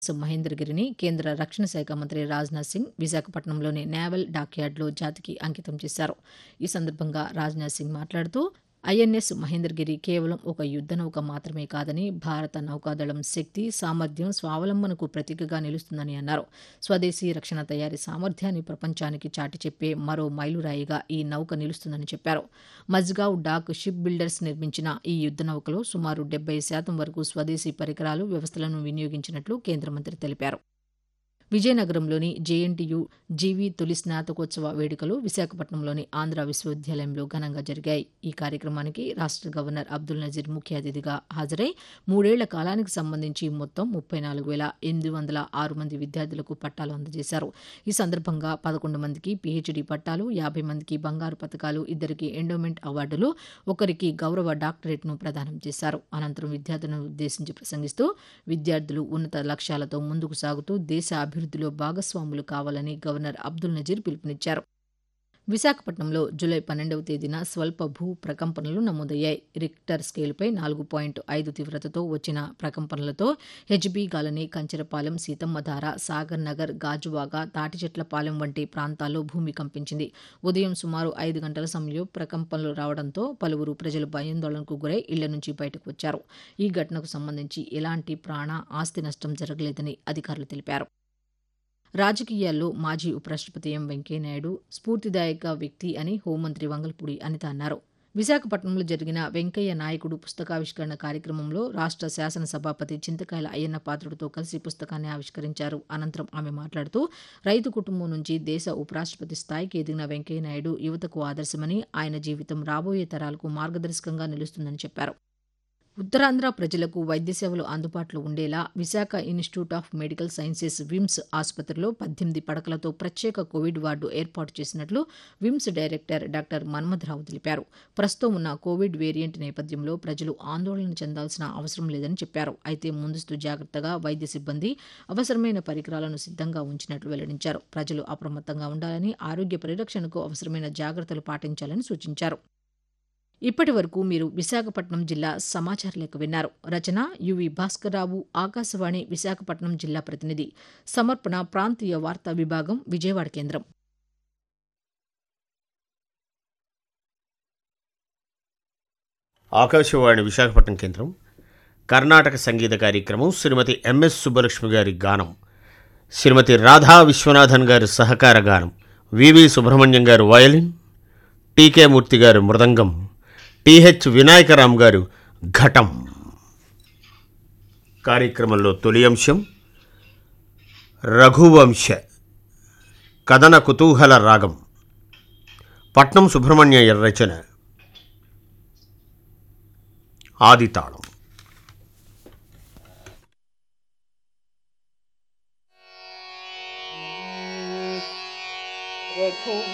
మహేంద్రగిరిని కేంద్ర రక్షణ శాఖ మంత్రి రాజ్నాథ్ సింగ్ విశాఖపట్నంలోని నేవల్ డాక్యార్డ్లో జాతికి అంకితం చేశారు ఈ సందర్భంగా రాజ్నాథ్ సింగ్ మాట్లాడుతూ ఐఎన్ఎస్ మహేంద్రగిరి కేవలం ఒక యుద్ధ నౌక మాత్రమే కాదని భారత నౌకాదళం శక్తి సామర్థ్యం స్వావలంబనకు ప్రతీకగా నిలుస్తుందని అన్నారు స్వదేశీ రక్షణ తయారీ సామర్థ్యాన్ని ప్రపంచానికి చాటి చెప్పే మరో మైలురాయిగా ఈ నౌక నిలుస్తుందని చెప్పారు మజ్గావ్ డాక్ షిప్ బిల్డర్స్ నిర్మించిన ఈ యుద్ధ నౌకలో సుమారు డెబ్బై శాతం వరకు స్వదేశీ పరికరాలు వ్యవస్థలను వినియోగించినట్లు కేంద్ర మంత్రి తెలిపారు విజయనగరంలోని జేఎన్టీయు జీవీ తొలి స్నాతకోత్సవ వేడుకలు విశాఖపట్నంలోని ఆంధ్ర విశ్వవిద్యాలయంలో ఘనంగా జరిగాయి ఈ కార్యక్రమానికి రాష్ట్ర గవర్నర్ అబ్దుల్ నజీర్ ముఖ్య అతిథిగా హాజరై మూడేళ్ల కాలానికి సంబంధించి మొత్తం ముప్పై నాలుగు వేల ఎనిమిది వందల ఆరు మంది విద్యార్థులకు పట్టాలు అందజేశారు ఈ సందర్భంగా పదకొండు మందికి పీహెచ్డీ పట్టాలు యాభై మందికి బంగారు పథకాలు ఇద్దరికి ఎండోమెంట్ అవార్డులు ఒకరికి గౌరవ డాక్టరేట్ను ప్రదానం చేశారు అనంతరం విద్యార్థులను ఉద్దేశించి ప్రసంగిస్తూ విద్యార్థులు ఉన్నత లక్ష్యాలతో ముందుకు సాగుతూ దేశ అభివృద్ధిలో భాగస్వాములు కావాలని గవర్నర్ అబ్దుల్ నజీర్ పిలుపునిచ్చారు విశాఖపట్నంలో జూలై పన్నెండవ తేదీన స్వల్ప భూ ప్రకంపనలు నమోదయ్యాయి రిక్టర్ స్కేలుపై నాలుగు పాయింట్ ఐదు తీవ్రతతో వచ్చిన ప్రకంపనలతో హెచ్బీ గాలని కంచెరపాలెం సీతమ్మధార సాగర్ నగర్ గాజువాక తాటిచెట్లపాలెం వంటి ప్రాంతాల్లో భూమి కంపించింది ఉదయం సుమారు ఐదు గంటల సమయంలో ప్రకంపనలు రావడంతో పలువురు ప్రజలు భయాందోళనకు గురై ఇళ్ల నుంచి బయటకు వచ్చారు ఈ ఘటనకు సంబంధించి ఎలాంటి ప్రాణ ఆస్తి నష్టం జరగలేదని అధికారులు తెలిపారు రాజకీయాల్లో మాజీ ఉపరాష్ట్రపతి ఎం వెంకయ్యనాయుడు స్ఫూర్తిదాయక వ్యక్తి అని హోంమంత్రి వంగల్పూడి అనిత అన్నారు విశాఖపట్నంలో జరిగిన వెంకయ్య నాయకుడు పుస్తకావిష్కరణ కార్యక్రమంలో రాష్ట్ర శాసనసభాపతి చింతకాయల అయ్యన్న పాత్రుడితో కలిసి పుస్తకాన్ని ఆవిష్కరించారు అనంతరం ఆమె మాట్లాడుతూ రైతు కుటుంబం నుంచి దేశ ఉపరాష్ట్రపతి స్థాయికి ఎదిగిన వెంకయ్యనాయుడు యువతకు ఆదర్శమని ఆయన జీవితం రాబోయే తరాలకు మార్గదర్శకంగా నిలుస్తుందని చెప్పారు ఉత్తరాంధ్ర ప్రజలకు వైద్య సేవలు అందుబాటులో ఉండేలా Visakha institute of medical sciences VIMS ఆసుపత్రిలో పద్దెనిమిది పడకలతో ప్రత్యేక కోవిడ్ వార్డు ఏర్పాటు చేసినట్లు విమ్స్ డైరెక్టర్ డాక్టర్ మన్మథరావు తెలిపారు ప్రస్తుతం ఉన్న కోవిడ్ వేరియంట్ నేపథ్యంలో ప్రజలు ఆందోళన చెందాల్సిన అవసరం లేదని చెప్పారు అయితే ముందస్తు జాగ్రత్తగా వైద్య సిబ్బంది అవసరమైన పరికరాలను సిద్ధంగా ఉంచినట్లు వెల్లడించారు ప్రజలు అప్రమత్తంగా ఉండాలని ఆరోగ్య పరిరక్షణకు అవసరమైన జాగ్రత్తలు పాటించాలని సూచించారు ఇప్పటి వరకు మీరు విశాఖపట్నం జిల్లా సమాచార లేఖ విన్నారు రచన యువి భాస్కర్రావు ఆకాశవాణి విశాఖపట్నం జిల్లా ప్రతినిధి సమర్పణ ప్రాంతీయ వార్తా విభాగం విజయవాడ కేంద్రం ఆకాశవాణి విశాఖపట్నం కేంద్రం కర్ణాటక సంగీత కార్యక్రమం శ్రీమతి ఎంఎస్ సుబ్బలక్ష్మి గారి గానం శ్రీమతి రాధా విశ్వనాథన్ గారి సహకార గానం వివి సుబ్రహ్మణ్యం గారు వయలిన్ టీకే మూర్తి గారు మృదంగం టిహెచ్ వినాయకరామ్ గారు ఘటం కార్యక్రమంలో తొలి అంశం రఘువంశ కథన కుతూహల రాగం పట్నం సుబ్రహ్మణ్య రచన ఆదితాళం